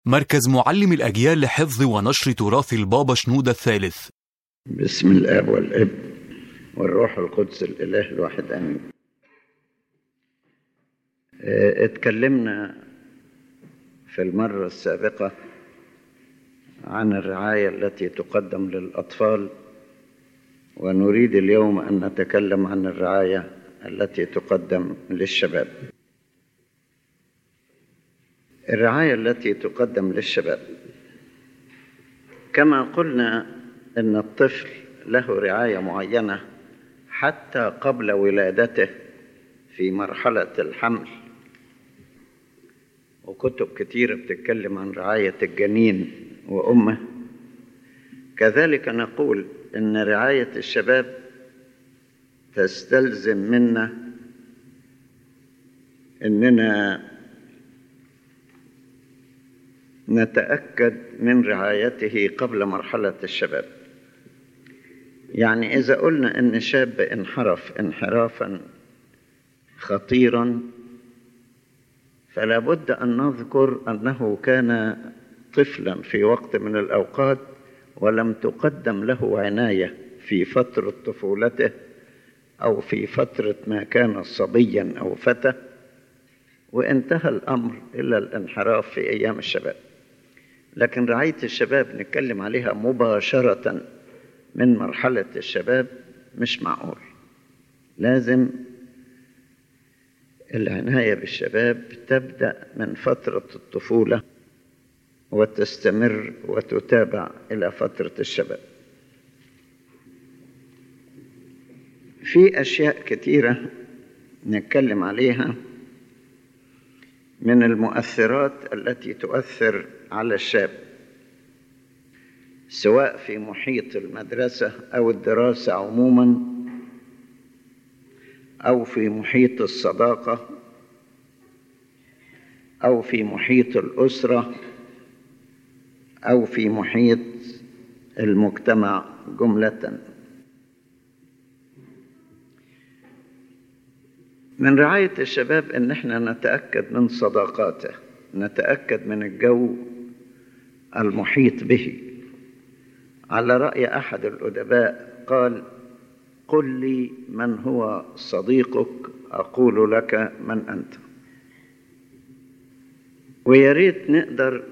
مركز معلم الأجيال لحفظ ونشر تراث البابا شنودة الثالث بسم الاب والابن والروح القدس الاله الواحد امين آه، اتكلمنا في المره السابقه عن الرعايه التي تقدم للاطفال ونريد اليوم ان نتكلم عن الرعايه التي تقدم للشباب الرعايه التي تقدم للشباب كما قلنا ان الطفل له رعايه معينه حتى قبل ولادته في مرحله الحمل وكتب كتيره بتتكلم عن رعايه الجنين وامه كذلك نقول ان رعايه الشباب تستلزم منا اننا نتاكد من رعايته قبل مرحله الشباب يعني اذا قلنا ان شاب انحرف انحرافا خطيرا فلا بد ان نذكر انه كان طفلا في وقت من الاوقات ولم تقدم له عنايه في فتره طفولته او في فتره ما كان صبيا او فتى وانتهى الامر الى الانحراف في ايام الشباب لكن رعايه الشباب نتكلم عليها مباشره من مرحله الشباب مش معقول لازم العنايه بالشباب تبدا من فتره الطفوله وتستمر وتتابع الى فتره الشباب في اشياء كثيره نتكلم عليها من المؤثرات التي تؤثر على الشاب سواء في محيط المدرسه او الدراسه عموما او في محيط الصداقه او في محيط الاسره او في محيط المجتمع جمله من رعايه الشباب ان احنا نتاكد من صداقاته نتاكد من الجو المحيط به على راي احد الادباء قال قل لي من هو صديقك اقول لك من انت ويا ريت نقدر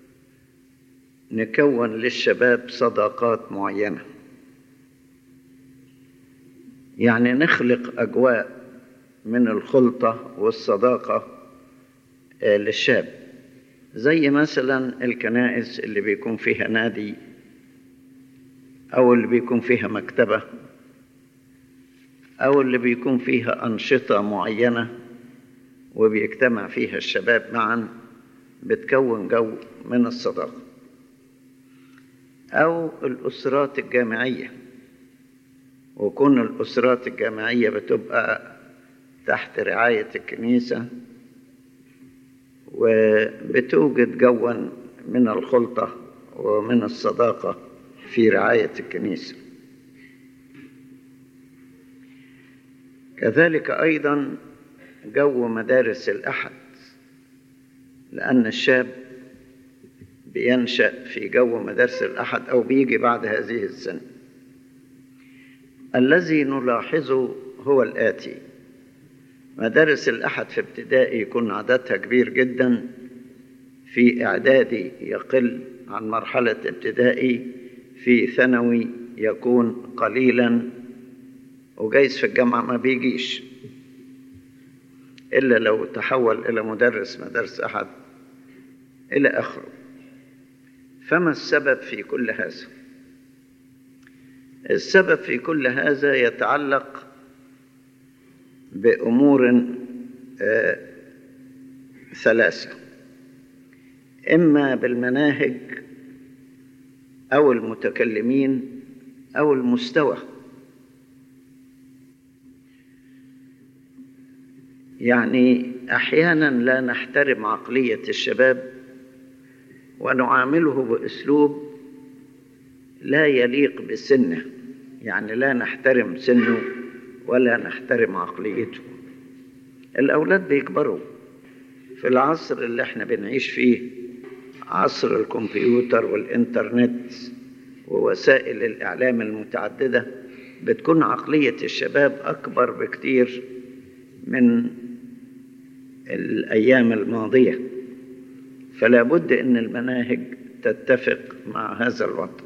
نكون للشباب صداقات معينه يعني نخلق اجواء من الخلطه والصداقه للشاب زي مثلا الكنائس اللي بيكون فيها نادي او اللي بيكون فيها مكتبه او اللي بيكون فيها انشطه معينه وبيجتمع فيها الشباب معا بتكون جو من الصداقه او الاسرات الجامعيه وكون الاسرات الجامعيه بتبقى تحت رعايه الكنيسه وبتوجد جوا من الخلطه ومن الصداقه في رعايه الكنيسه كذلك ايضا جو مدارس الاحد لان الشاب بينشا في جو مدارس الاحد او بيجي بعد هذه السن الذي نلاحظه هو الاتي مدارس الأحد في ابتدائي يكون عددها كبير جدا في إعدادي يقل عن مرحلة ابتدائي في ثانوي يكون قليلا وجايز في الجامعة ما بيجيش إلا لو تحول إلى مدرس مدرسة أحد إلى آخره فما السبب في كل هذا؟ السبب في كل هذا يتعلق بامور ثلاثه اما بالمناهج او المتكلمين او المستوى يعني احيانا لا نحترم عقليه الشباب ونعامله باسلوب لا يليق بسنه يعني لا نحترم سنه ولا نحترم عقليته الأولاد بيكبروا في العصر اللي احنا بنعيش فيه عصر الكمبيوتر والإنترنت ووسائل الإعلام المتعددة بتكون عقلية الشباب أكبر بكتير من الأيام الماضية فلا بد أن المناهج تتفق مع هذا الوضع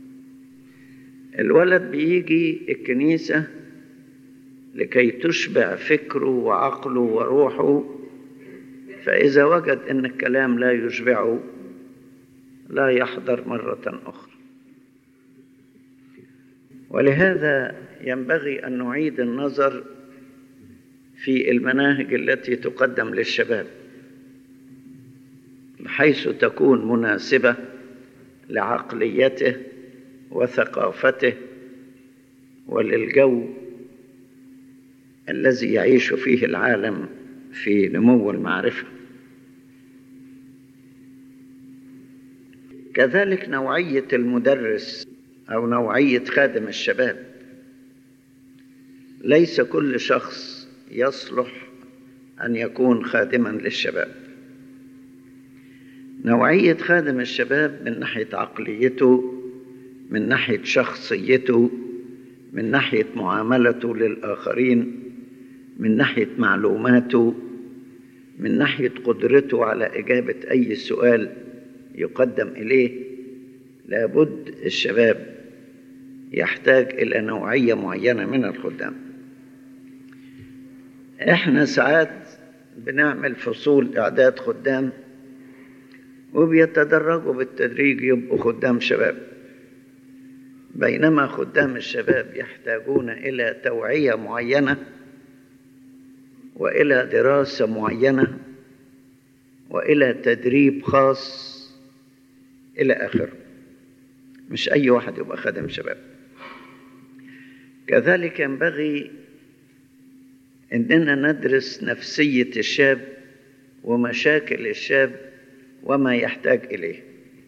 الولد بيجي الكنيسة لكي تشبع فكره وعقله وروحه فإذا وجد أن الكلام لا يشبعه لا يحضر مرة أخرى ولهذا ينبغي أن نعيد النظر في المناهج التي تقدم للشباب بحيث تكون مناسبة لعقليته وثقافته وللجو الذي يعيش فيه العالم في نمو المعرفة كذلك نوعية المدرس أو نوعية خادم الشباب ليس كل شخص يصلح أن يكون خادما للشباب نوعية خادم الشباب من ناحية عقليته من ناحية شخصيته من ناحية معاملته للآخرين من ناحية معلوماته من ناحية قدرته على إجابة أي سؤال يقدم إليه لابد الشباب يحتاج إلى نوعية معينة من الخدام إحنا ساعات بنعمل فصول إعداد خدام وبيتدرجوا بالتدريج يبقوا خدام شباب بينما خدام الشباب يحتاجون إلى توعية معينة وإلى دراسة معينة وإلى تدريب خاص إلى آخره مش أي واحد يبقى خادم شباب كذلك ينبغي أننا ندرس نفسية الشاب ومشاكل الشاب وما يحتاج إليه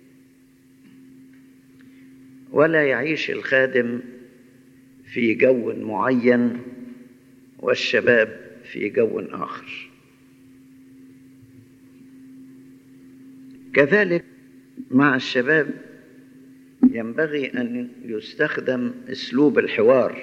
ولا يعيش الخادم في جو معين والشباب في جو آخر كذلك مع الشباب ينبغي أن يستخدم أسلوب الحوار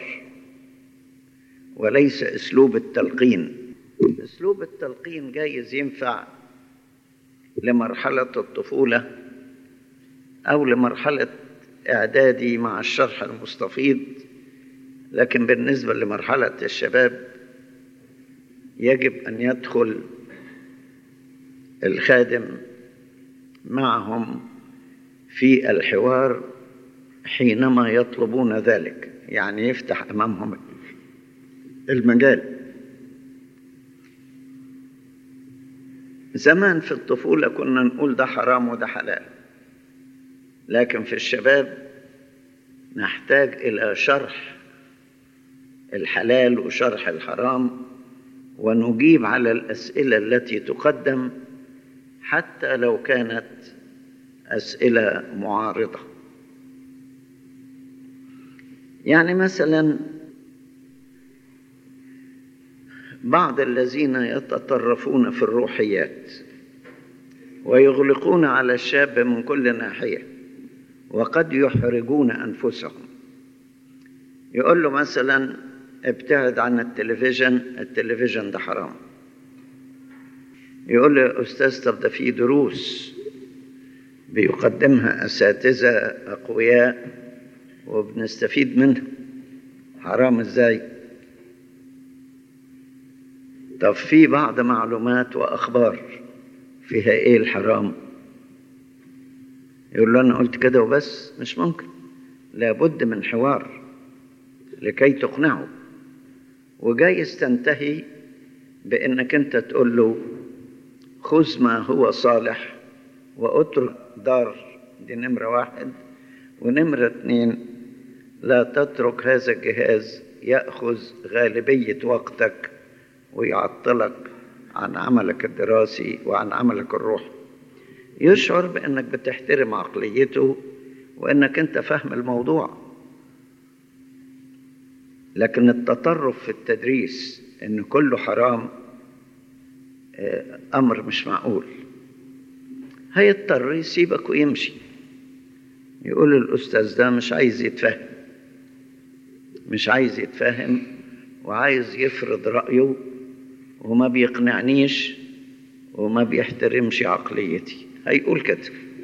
وليس أسلوب التلقين أسلوب التلقين جايز ينفع لمرحلة الطفولة أو لمرحلة إعدادي مع الشرح المستفيض لكن بالنسبة لمرحلة الشباب يجب أن يدخل الخادم معهم في الحوار حينما يطلبون ذلك يعني يفتح أمامهم المجال زمان في الطفولة كنا نقول ده حرام وده حلال لكن في الشباب نحتاج إلى شرح الحلال وشرح الحرام ونجيب على الأسئلة التي تقدم حتى لو كانت أسئلة معارضة يعني مثلا بعض الذين يتطرفون في الروحيات ويغلقون على الشاب من كل ناحية وقد يحرجون أنفسهم يقول له مثلا ابتعد عن التلفزيون التلفزيون ده حرام يقول له أستاذ طب ده في دروس بيقدمها أساتذة أقوياء وبنستفيد منها حرام إزاي طب في بعض معلومات وأخبار فيها إيه الحرام يقول له أنا قلت كده وبس مش ممكن لابد من حوار لكي تقنعه وجايز تنتهي بأنك أنت تقول له خذ ما هو صالح واترك دار دي نمرة واحد ونمرة اتنين لا تترك هذا الجهاز يأخذ غالبية وقتك ويعطلك عن عملك الدراسي وعن عملك الروحي يشعر بأنك بتحترم عقليته وأنك أنت فاهم الموضوع لكن التطرف في التدريس أن كله حرام أمر مش معقول هيضطر يسيبك ويمشي يقول الأستاذ ده مش عايز يتفهم مش عايز يتفهم وعايز يفرض رأيه وما بيقنعنيش وما بيحترمش عقليتي هيقول كده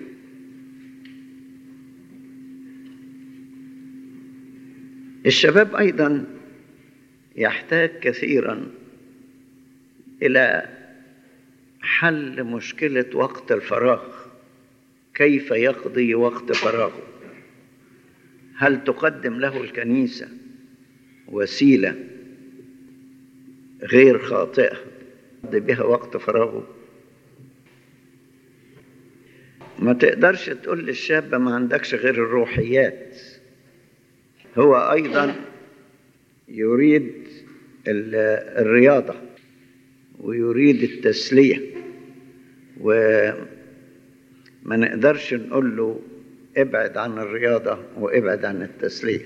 الشباب أيضا يحتاج كثيرا إلى حل مشكلة وقت الفراغ كيف يقضي وقت فراغه هل تقدم له الكنيسة وسيلة غير خاطئة يقضي بها وقت فراغه ما تقدرش تقول للشاب ما عندكش غير الروحيات هو أيضا يريد الرياضة ويريد التسلية وما نقدرش نقول له ابعد عن الرياضة وابعد عن التسلية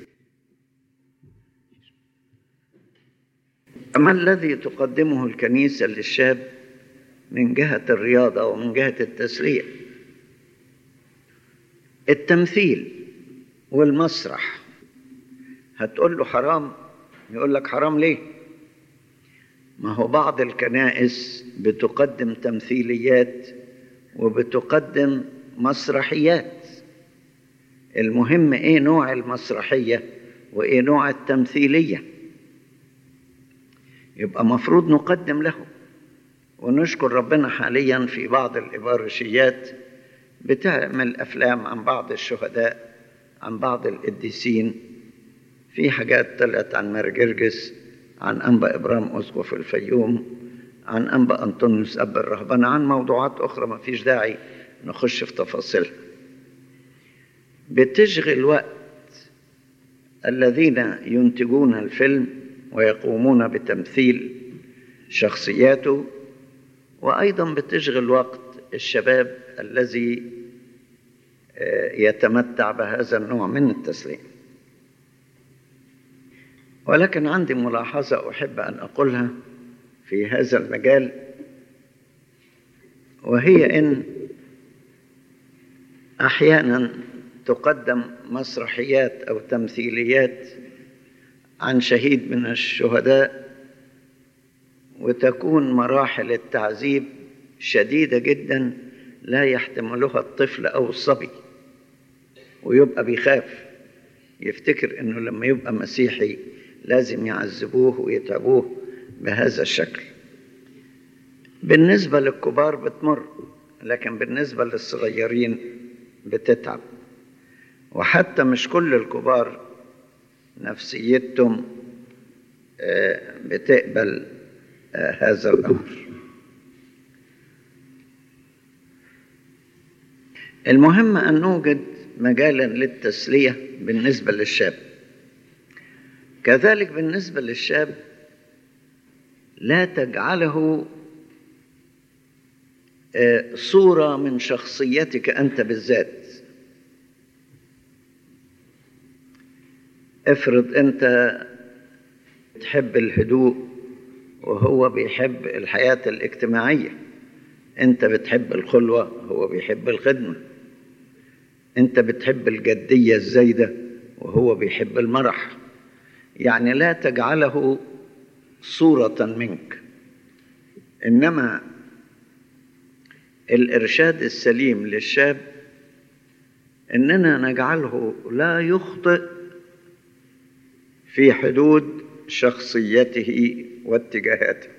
ما الذي تقدمه الكنيسة للشاب من جهة الرياضة ومن جهة التسلية التمثيل والمسرح هتقول له حرام يقول لك حرام ليه ما هو بعض الكنائس بتقدم تمثيليات وبتقدم مسرحيات المهم ايه نوع المسرحية وايه نوع التمثيلية يبقى مفروض نقدم له ونشكر ربنا حاليا في بعض الإبارشيات بتعمل أفلام عن بعض الشهداء عن بعض القديسين في حاجات طلعت عن مرجرجس عن أنبا إبرام أسقف الفيوم عن أنبا أنطونيوس أب الرهبان عن موضوعات أخرى ما فيش داعي نخش في تفاصيلها بتشغل وقت الذين ينتجون الفيلم ويقومون بتمثيل شخصياته وأيضا بتشغل وقت الشباب الذي يتمتع بهذا النوع من التسليم ولكن عندي ملاحظة أحب أن أقولها في هذا المجال وهي إن أحيانا تقدم مسرحيات أو تمثيليات عن شهيد من الشهداء وتكون مراحل التعذيب شديدة جدا لا يحتملها الطفل أو الصبي ويبقى بيخاف يفتكر انه لما يبقى مسيحي لازم يعذبوه ويتعبوه بهذا الشكل بالنسبة للكبار بتمر لكن بالنسبة للصغيرين بتتعب وحتى مش كل الكبار نفسيتهم بتقبل هذا الأمر المهم أن نوجد مجالا للتسلية بالنسبة للشاب كذلك بالنسبة للشاب لا تجعله صورة من شخصيتك أنت بالذات افرض أنت تحب الهدوء وهو بيحب الحياة الاجتماعية أنت بتحب الخلوة هو بيحب الخدمة أنت بتحب الجدية الزايدة وهو بيحب المرح يعني لا تجعله صورة منك إنما الإرشاد السليم للشاب إننا نجعله لا يخطئ في حدود شخصيته واتجاهاته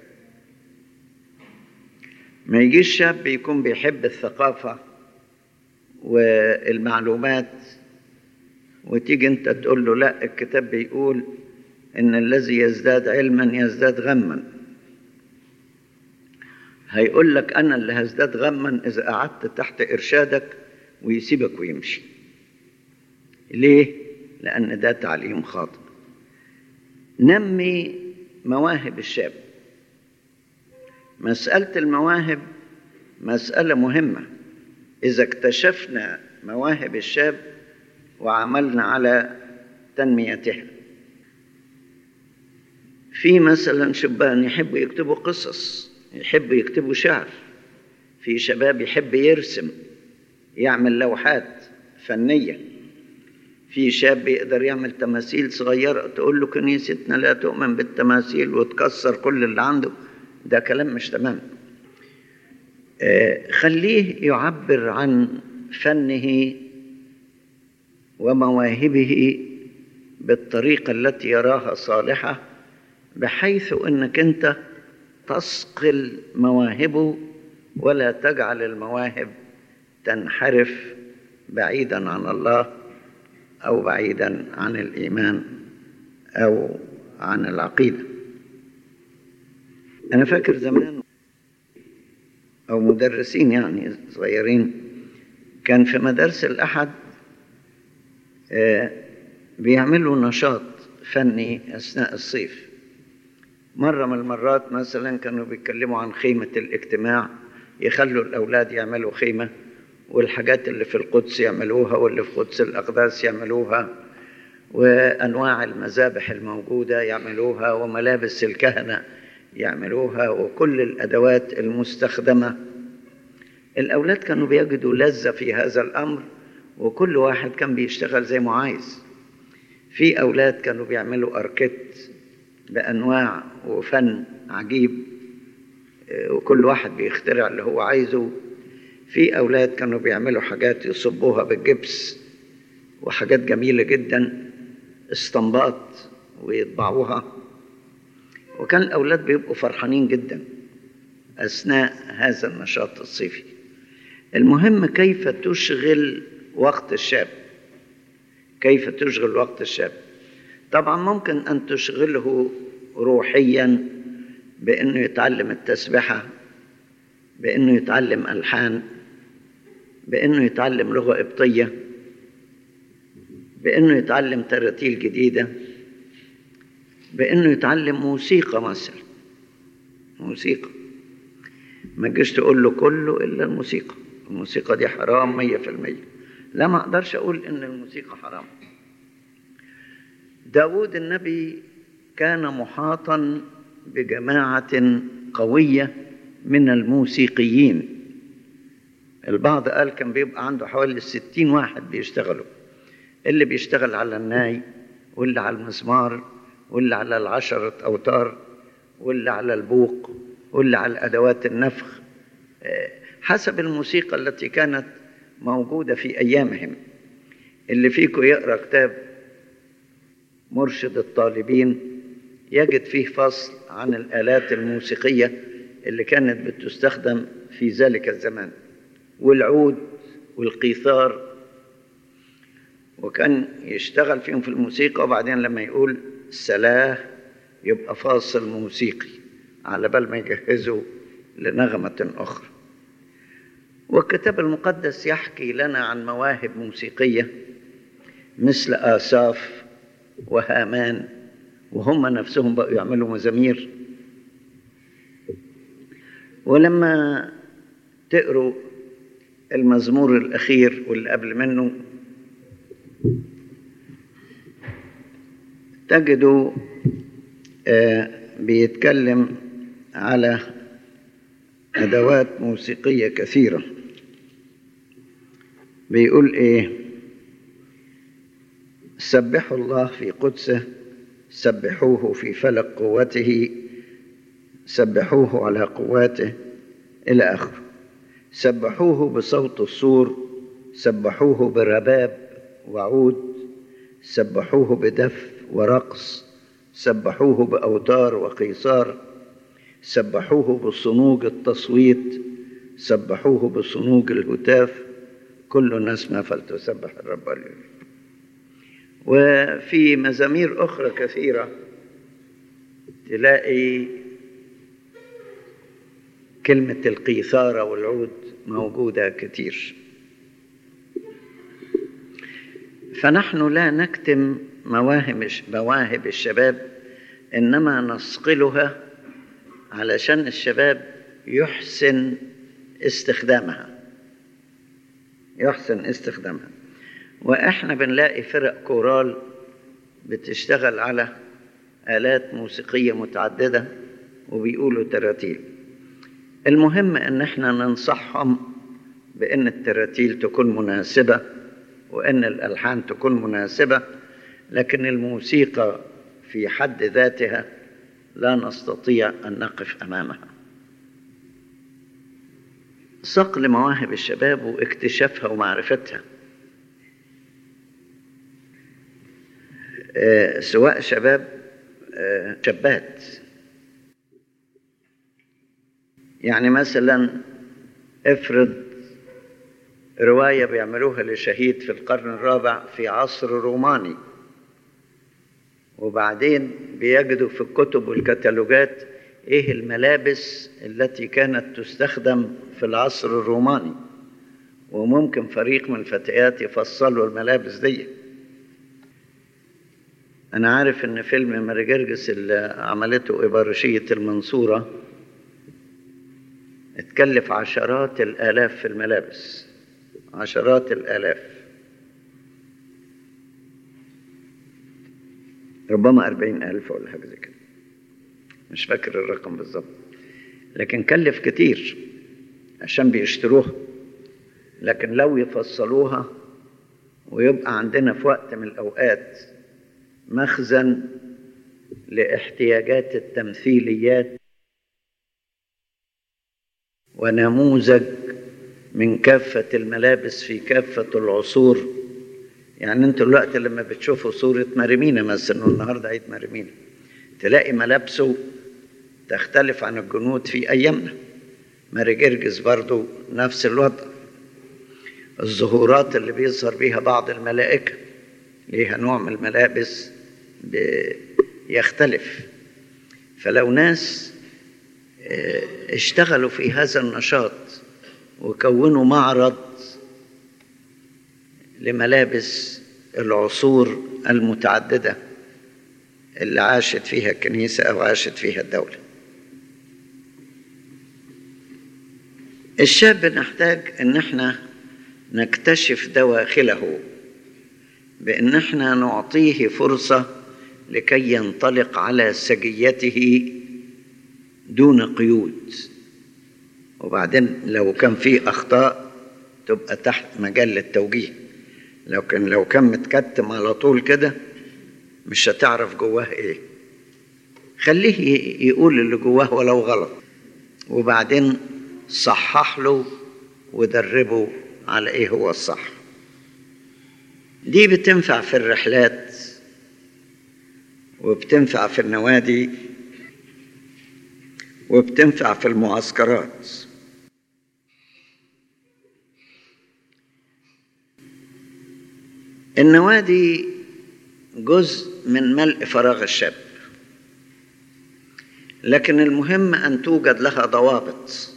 ما يجيش شاب يكون بيحب الثقافة والمعلومات وتيجي انت تقول له لا الكتاب بيقول ان الذي يزداد علما يزداد غما هيقول لك انا اللي هزداد غما اذا قعدت تحت ارشادك ويسيبك ويمشي ليه لان ده تعليم خاطئ نمي مواهب الشاب مساله المواهب مساله مهمه اذا اكتشفنا مواهب الشاب وعملنا على تنميتها في مثلا شبان يحبوا يكتبوا قصص يحبوا يكتبوا شعر في شباب يحب يرسم يعمل لوحات فنية في شاب يقدر يعمل تماثيل صغيرة تقول له كنيستنا لا تؤمن بالتماثيل وتكسر كل اللي عنده ده كلام مش تمام آه، خليه يعبر عن فنه ومواهبه بالطريقة التي يراها صالحة بحيث انك انت تصقل مواهبه ولا تجعل المواهب تنحرف بعيدا عن الله او بعيدا عن الايمان او عن العقيده انا فاكر زمان او مدرسين يعني صغيرين كان في مدارس الاحد آه، بيعملوا نشاط فني اثناء الصيف مرة من المرات مثلا كانوا بيتكلموا عن خيمة الاجتماع يخلوا الأولاد يعملوا خيمة والحاجات اللي في القدس يعملوها واللي في قدس الأقداس يعملوها وأنواع المذابح الموجودة يعملوها وملابس الكهنة يعملوها وكل الأدوات المستخدمة الأولاد كانوا بيجدوا لذة في هذا الأمر وكل واحد كان بيشتغل زي ما عايز في أولاد كانوا بيعملوا أركيت بأنواع وفن عجيب آه، وكل واحد بيخترع اللي هو عايزه في أولاد كانوا بيعملوا حاجات يصبوها بالجبس وحاجات جميلة جدا استنباط ويطبعوها وكان الأولاد بيبقوا فرحانين جدا أثناء هذا النشاط الصيفي المهم كيف تشغل وقت الشاب كيف تشغل وقت الشاب طبعا ممكن أن تشغله روحيا بأنه يتعلم التسبحة بأنه يتعلم ألحان بأنه يتعلم لغة قبطية بأنه يتعلم تراتيل جديدة بأنه يتعلم موسيقى مثلا موسيقى ما تجيش تقول له كله إلا الموسيقى الموسيقى دي حرام مية في المية لا ما أقدرش أقول إن الموسيقى حرام داود النبي كان محاطا بجماعة قوية من الموسيقيين البعض قال كان بيبقى عنده حوالي ستين واحد بيشتغلوا اللي بيشتغل على الناي واللي على المزمار واللي على العشرة أوتار واللي على البوق واللي على أدوات النفخ آه، حسب الموسيقى التي كانت موجودة في أيامهم اللي فيكم يقرأ كتاب مرشد الطالبين يجد فيه فصل عن الآلات الموسيقية اللي كانت بتستخدم في ذلك الزمان والعود والقيثار وكان يشتغل فيهم في الموسيقى وبعدين لما يقول سلاه يبقى فاصل موسيقي على بال ما يجهزوا لنغمة أخرى والكتاب المقدس يحكي لنا عن مواهب موسيقية مثل آساف وهامان وهم نفسهم بقوا يعملوا مزامير ولما تقروا المزمور الأخير واللي قبل منه تجدوا آه، بيتكلم على أدوات موسيقية كثيرة بيقول إيه سبحوا الله في قدسه سبحوه في فلك قوته سبحوه على قواته إلى آخره سبحوه بصوت الصور سبحوه برباب وعود سبحوه بدف ورقص سبحوه بأوتار وقيصار سبحوه بصنوج التصويت سبحوه بصنوج الهتاف كل نسمة فلتسبح الرب اليوم وفي مزامير أخرى كثيرة تلاقي كلمة القيثارة والعود موجودة كتير فنحن لا نكتم مواهب مواهب الشباب إنما نصقلها علشان الشباب يحسن استخدامها يحسن استخدامها واحنا بنلاقي فرق كورال بتشتغل على آلات موسيقية متعددة وبيقولوا تراتيل المهم ان احنا ننصحهم بأن التراتيل تكون مناسبة وأن الألحان تكون مناسبة لكن الموسيقى في حد ذاتها لا نستطيع أن نقف أمامها صقل مواهب الشباب واكتشافها ومعرفتها آه، سواء شباب آه، شابات يعني مثلا افرض رواية بيعملوها لشهيد في القرن الرابع في عصر روماني وبعدين بيجدوا في الكتب والكتالوجات ايه الملابس التي كانت تستخدم في العصر الروماني وممكن فريق من الفتيات يفصلوا الملابس دي انا عارف ان فيلم مرجرجس اللي عملته ابارشية المنصورة اتكلف عشرات الالاف في الملابس عشرات الالاف ربما أربعين ألف ولا حاجة زي كده مش فاكر الرقم بالظبط لكن كلف كتير عشان بيشتروها لكن لو يفصلوها ويبقى عندنا في وقت من الأوقات مخزن لاحتياجات التمثيليات ونموذج من كافة الملابس في كافة العصور يعني انتوا الوقت لما بتشوفوا صورة مريمينا مثلا النهاردة عيد مريمينا تلاقي ملابسه تختلف عن الجنود في أيامنا ماري جرجس برضو نفس الوضع الظهورات اللي بيظهر بيها بعض الملائكة ليها نوع من الملابس يختلف فلو ناس اشتغلوا في هذا النشاط وكونوا معرض لملابس العصور المتعددة اللي عاشت فيها الكنيسة أو عاشت فيها الدولة الشاب نحتاج ان احنا نكتشف دواخله بان احنا نعطيه فرصه لكي ينطلق على سجيته دون قيود وبعدين لو كان في اخطاء تبقى تحت مجال للتوجيه لو كان لو كان متكتم على طول كده مش هتعرف جواه ايه خليه يقول اللي جواه ولو غلط وبعدين صحح له ودربه على ايه هو الصح دي بتنفع في الرحلات وبتنفع في النوادي وبتنفع في المعسكرات النوادي جزء من ملء فراغ الشاب لكن المهم ان توجد لها ضوابط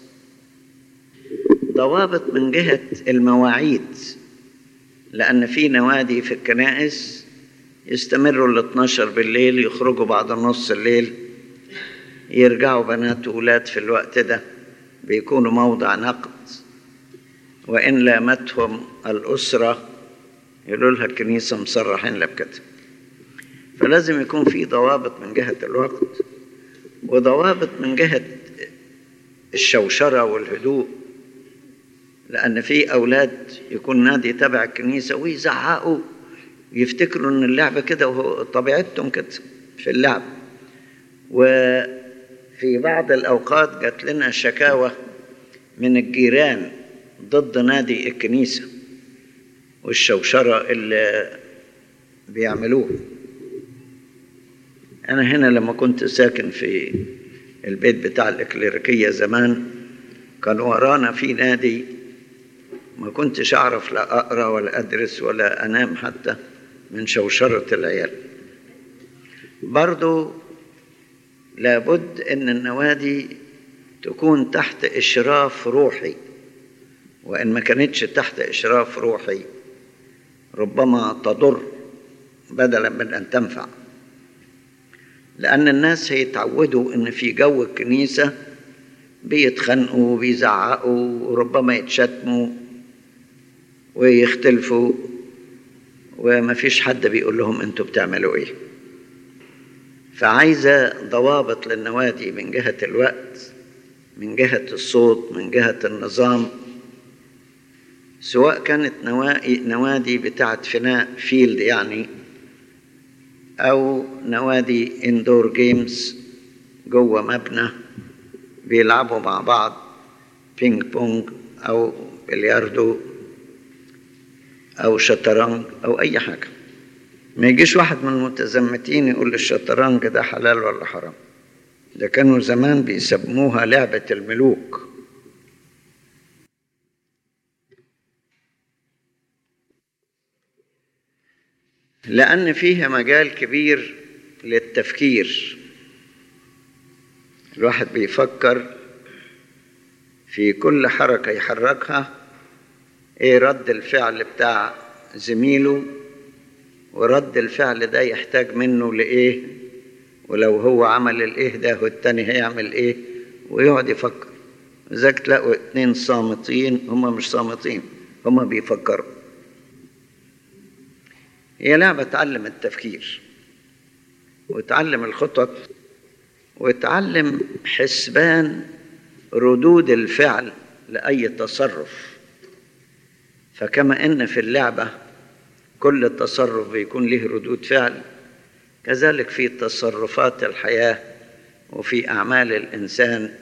ضوابط من جهة المواعيد لأن في نوادي في الكنائس يستمروا ل 12 بالليل يخرجوا بعد نص الليل يرجعوا بنات وولاد في الوقت ده بيكونوا موضع نقد وإن لامتهم الأسرة يقولوا لها الكنيسة مصرحين لها بكده فلازم يكون في ضوابط من جهة الوقت وضوابط من جهة الشوشرة والهدوء لأن في أولاد يكون نادي تبع الكنيسة ويزعقوا يفتكروا إن اللعبة كده وهو طبيعتهم كده في اللعب وفي بعض الأوقات جات لنا شكاوى من الجيران ضد نادي الكنيسة والشوشرة اللي بيعملوه أنا هنا لما كنت ساكن في البيت بتاع الإكليريكية زمان كان ورانا في نادي ما كنتش أعرف لا أقرأ ولا أدرس ولا أنام حتى من شوشرة العيال برضو لابد أن النوادي تكون تحت إشراف روحي وإن ما كانتش تحت إشراف روحي ربما تضر بدلا من أن تنفع لأن الناس هيتعودوا إن في جو الكنيسة بيتخانقوا وبيزعقوا وربما يتشتموا ويختلفوا وما فيش حد بيقول لهم انتوا بتعملوا ايه فعايزة ضوابط للنوادي من جهة الوقت من جهة الصوت من جهة النظام سواء كانت نوادي بتاعت فناء فيلد يعني أو نوادي اندور جيمز جوه مبنى بيلعبوا مع بعض بينج بونج أو بلياردو أو شطرنج أو أي حاجة ما يجيش واحد من المتزمتين يقول الشطرنج ده حلال ولا حرام ده كانوا زمان بيسموها لعبة الملوك لأن فيها مجال كبير للتفكير الواحد بيفكر في كل حركة يحركها ايه رد الفعل بتاع زميله ورد الفعل ده يحتاج منه لإيه ولو هو عمل الإيه ده والتاني هيعمل إيه ويقعد يفكر ذاك تلاقوا اتنين صامتين هما مش صامتين هما بيفكروا هي لعبة تعلم التفكير وتعلم الخطط وتعلم حسبان ردود الفعل لأي تصرف فكما إن في اللعبة كل تصرف بيكون له ردود فعل كذلك في تصرفات الحياة وفي أعمال الإنسان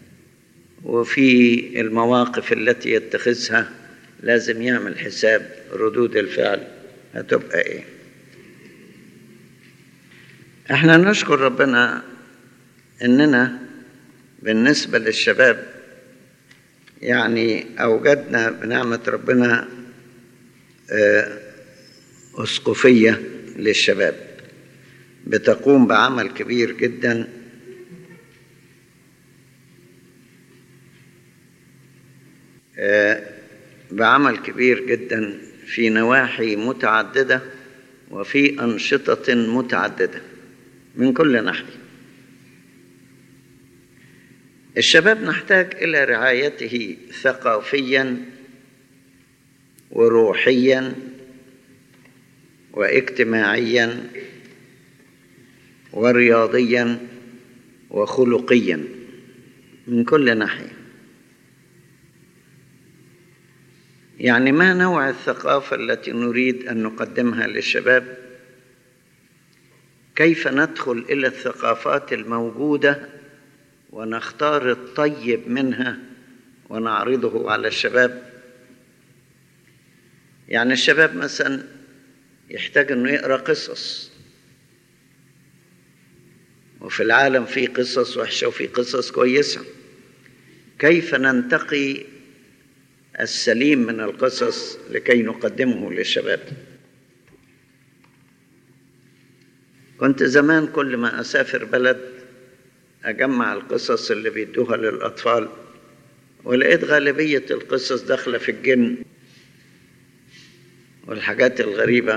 وفي المواقف التي يتخذها لازم يعمل حساب ردود الفعل هتبقى ايه احنا نشكر ربنا اننا بالنسبة للشباب يعني اوجدنا بنعمة ربنا اسقفية للشباب بتقوم بعمل كبير جدا بعمل كبير جدا في نواحي متعددة وفي أنشطة متعددة من كل ناحية الشباب نحتاج إلى رعايته ثقافيا وروحيا واجتماعيا ورياضيا وخلقيا من كل ناحيه يعني ما نوع الثقافة التي نريد أن نقدمها للشباب كيف ندخل إلى الثقافات الموجودة ونختار الطيب منها ونعرضه على الشباب يعني الشباب مثلا يحتاج أنه يقرأ قصص وفي العالم في قصص وحشة وفي قصص كويسة كيف ننتقي السليم من القصص لكي نقدمه للشباب كنت زمان كل ما أسافر بلد أجمع القصص اللي بيدوها للأطفال ولقيت غالبية القصص داخلة في الجن والحاجات الغريبة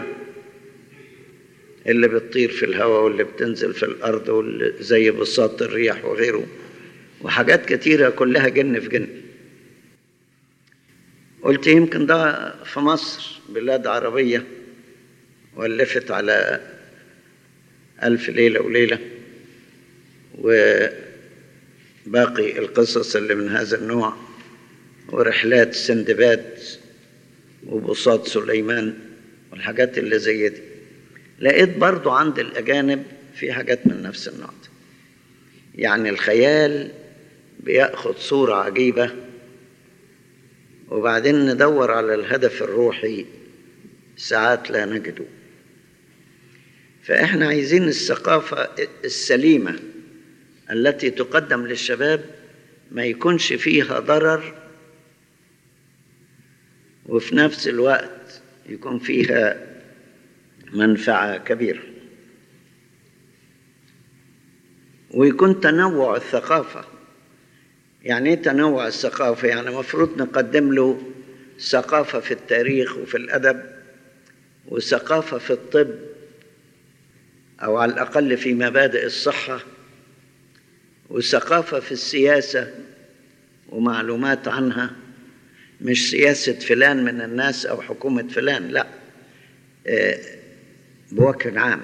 اللي بتطير في الهواء واللي بتنزل في الأرض واللي زي بساط الرياح وغيره وحاجات كتيرة كلها جن في جن قلت يمكن ده في مصر بلاد عربية ولفت على ألف ليلة وليلة وباقي القصص اللي من هذا النوع ورحلات سندباد وبساط سليمان والحاجات اللي زي دي لقيت برضو عند الأجانب في حاجات من نفس النوع ده يعني الخيال بياخد صورة عجيبة وبعدين ندور على الهدف الروحي ساعات لا نجده فإحنا عايزين الثقافة السليمة التي تقدم للشباب ما يكونش فيها ضرر وفي نفس الوقت يكون فيها منفعة كبيرة ويكون تنوع الثقافة يعني ايه تنوع الثقافة يعني المفروض نقدم له ثقافة في التاريخ وفي الأدب وثقافة في الطب أو على الأقل في مبادئ الصحة وثقافة في السياسة ومعلومات عنها مش سياسة فلان من الناس أو حكومة فلان لا بوجه عام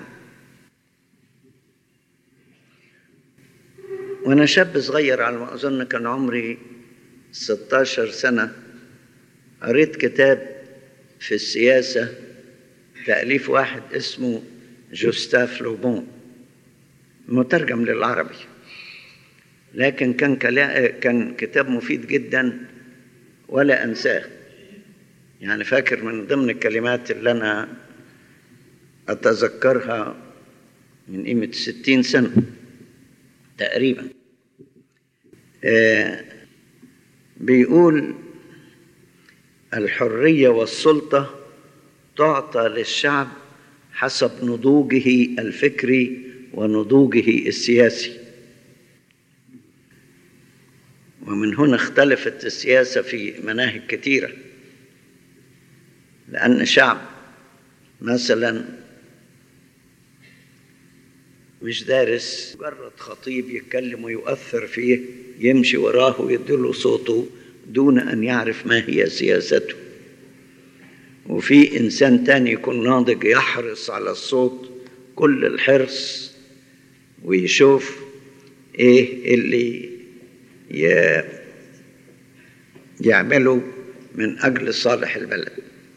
وأنا شاب صغير على ما أظن كان عمري 16 سنة قريت كتاب في السياسة تأليف واحد اسمه جوستاف لوبون مترجم للعربي لكن كان كلا... كان كتاب مفيد جدا ولا أنساه يعني فاكر من ضمن الكلمات اللي أنا أتذكرها من قيمة ستين سنة تقريبا آه بيقول الحرية والسلطة تعطى للشعب حسب نضوجه الفكري ونضوجه السياسي ومن هنا اختلفت السياسة في مناهج كثيرة لأن شعب مثلا مش دارس مجرد خطيب يتكلم ويؤثر فيه يمشي وراه ويديله صوته دون أن يعرف ما هي سياسته وفي إنسان تاني يكون ناضج يحرص على الصوت كل الحرص ويشوف إيه اللي ي... يعمله من أجل صالح البلد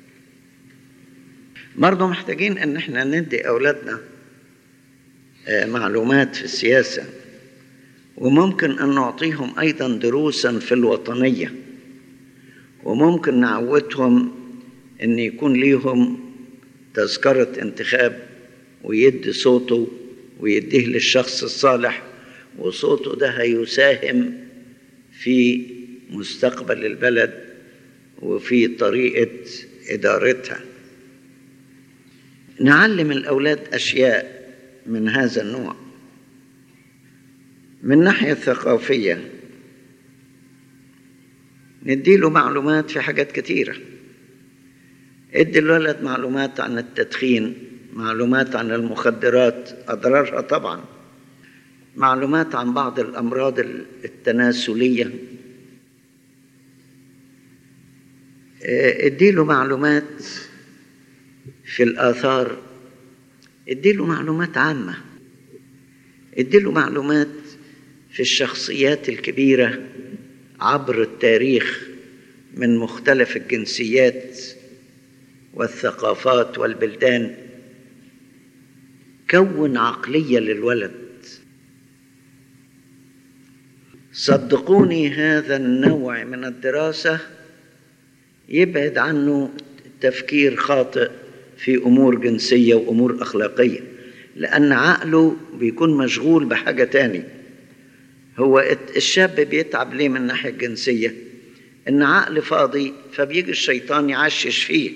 برضه محتاجين ان احنا ندي اولادنا معلومات في السياسه وممكن ان نعطيهم ايضا دروسا في الوطنيه وممكن نعودهم ان يكون ليهم تذكره انتخاب ويدي صوته ويديه للشخص الصالح وصوته ده هيساهم في مستقبل البلد وفي طريقه ادارتها نعلم الأولاد أشياء من هذا النوع من الناحية الثقافية نديله معلومات في حاجات كتيرة ادي الولد معلومات عن التدخين معلومات عن المخدرات أضرارها طبعا معلومات عن بعض الأمراض التناسلية اديله معلومات في الآثار اديله معلومات عامة اديله معلومات في الشخصيات الكبيرة عبر التاريخ من مختلف الجنسيات والثقافات والبلدان كون عقلية للولد صدقوني هذا النوع من الدراسة يبعد عنه تفكير خاطئ في امور جنسيه وامور اخلاقيه لان عقله بيكون مشغول بحاجه تاني هو الشاب بيتعب ليه من الناحيه الجنسيه ان عقل فاضي فبيجي الشيطان يعشش فيه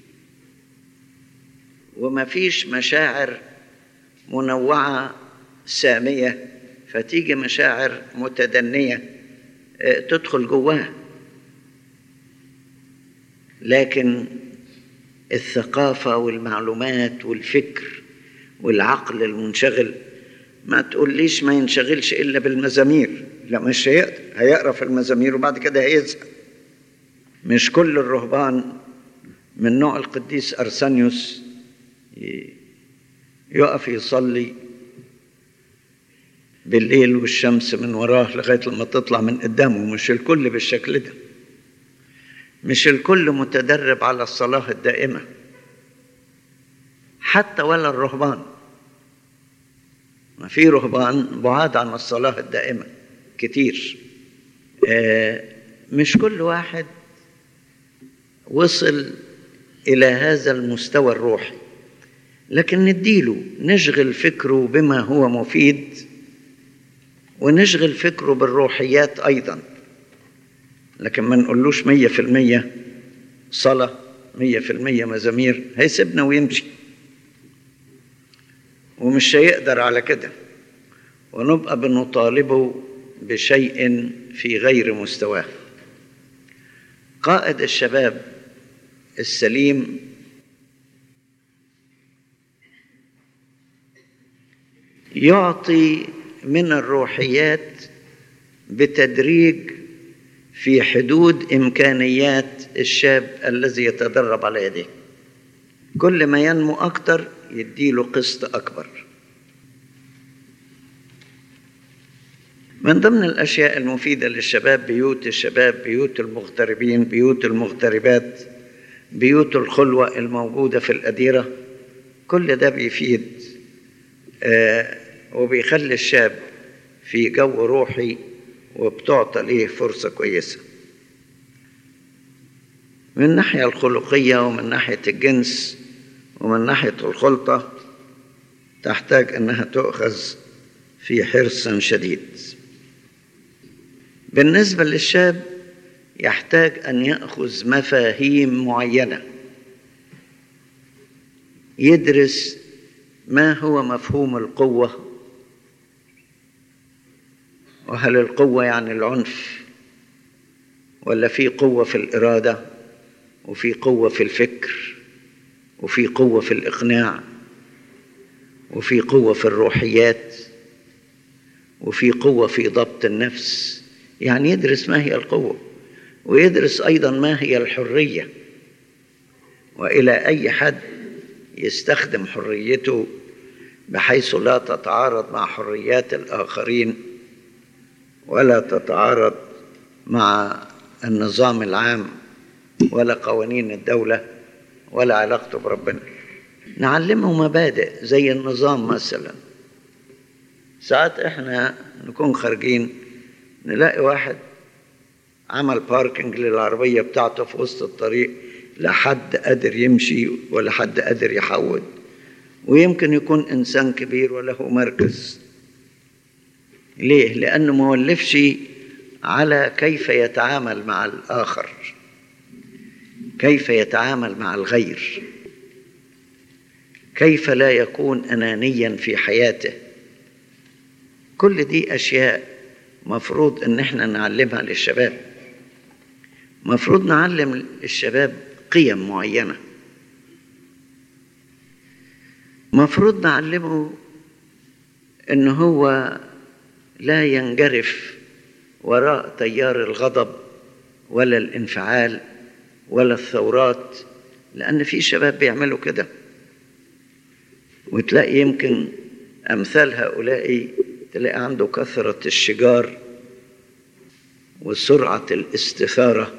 وما فيش مشاعر منوعه ساميه فتيجي مشاعر متدنيه تدخل جواه لكن الثقافة والمعلومات والفكر والعقل المنشغل ما تقوليش ما ينشغلش إلا بالمزامير لا مش هيقدر هيقرا في المزامير وبعد كده هيزهق مش كل الرهبان من نوع القديس أرسانيوس يقف يصلي بالليل والشمس من وراه لغاية لما تطلع من قدامه مش الكل بالشكل ده مش الكل متدرب على الصلاة الدائمة حتى ولا الرهبان ما في رهبان بعاد عن الصلاة الدائمة كتير آه مش كل واحد وصل إلى هذا المستوى الروحي لكن نديله نشغل فكره بما هو مفيد ونشغل فكره بالروحيات أيضاً لكن ما نقولوش مية في المية صلاة مية في المية مزامير هيسيبنا ويمشي ومش هيقدر على كده ونبقى بنطالبه بشيء في غير مستواه قائد الشباب السليم يعطي من الروحيات بتدريج في حدود امكانيات الشاب الذي يتدرب على يديه كل ما ينمو اكتر يديله قسط اكبر من ضمن الأشياء المفيدة للشباب بيوت الشباب بيوت المغتربين بيوت المغتربات بيوت الخلوة الموجودة في الأديرة كل ده بيفيد آه وبيخلي الشاب في جو روحي وبتعطى ليه فرصة كويسة من الناحية الخلقية ومن ناحية الجنس ومن ناحية الخلطة تحتاج أنها تؤخذ في حرص شديد بالنسبة للشاب يحتاج أن يأخذ مفاهيم معينة يدرس ما هو مفهوم القوة وهل القوة يعني العنف ولا في قوة في الإرادة وفي قوة في الفكر وفي قوة في الإقناع وفي قوة في الروحيات وفي قوة في ضبط النفس يعني يدرس ما هي القوة ويدرس أيضا ما هي الحرية وإلى أي حد يستخدم حريته بحيث لا تتعارض مع حريات الآخرين ولا تتعارض مع النظام العام ولا قوانين الدولة ولا علاقته بربنا نعلمه مبادئ زي النظام مثلا ساعات احنا نكون خارجين نلاقي واحد عمل باركنج للعربية بتاعته في وسط الطريق لا حد قادر يمشي ولا حد قادر يحود ويمكن يكون إنسان كبير وله مركز ليه؟ لأنه ما ولفش على كيف يتعامل مع الآخر كيف يتعامل مع الغير كيف لا يكون أنانيا في حياته كل دي أشياء مفروض ان احنا نعلمها للشباب مفروض نعلم الشباب قيم معينه مفروض نعلمه ان هو لا ينجرف وراء تيار الغضب ولا الانفعال ولا الثورات لان في شباب بيعملوا كده وتلاقي يمكن امثال هؤلاء تلاقي عنده كثرة الشجار وسرعة الاستثارة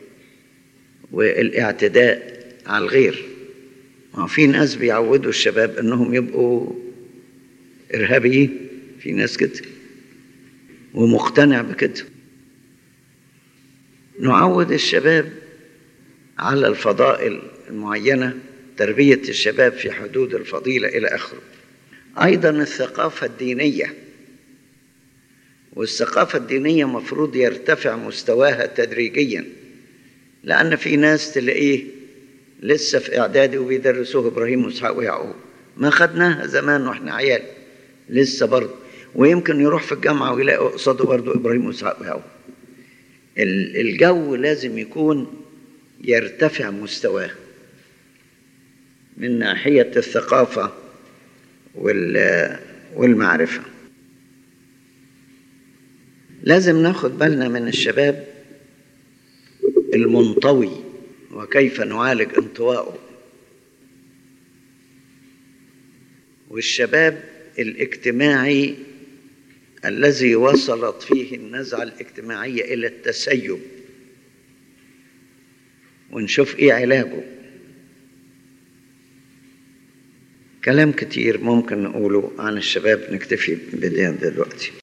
والاعتداء على الغير ما في ناس بيعودوا الشباب انهم يبقوا ارهابيين في ناس كده ومقتنع بكده نعود الشباب على الفضائل المعينة تربية الشباب في حدود الفضيلة إلى آخره أيضا الثقافة الدينية والثقافة الدينية مفروض يرتفع مستواها تدريجيا لأن في ناس تلاقيه لسه في إعدادي وبيدرسوه إبراهيم وإسحاق ويعقوب ما خدناها زمان وإحنا عيال لسه برضه ويمكن يروح في الجامعة ويلاقي قصاده برضه إبراهيم وإسحاق ويعقوب الجو لازم يكون يرتفع مستواه من ناحية الثقافة والمعرفة لازم ناخد بالنا من الشباب المنطوي وكيف نعالج انطواءه والشباب الاجتماعي الذي وصلت فيه النزعة الاجتماعية إلى التسيب ونشوف إيه علاجه كلام كتير ممكن نقوله عن الشباب نكتفي بدين دلوقتي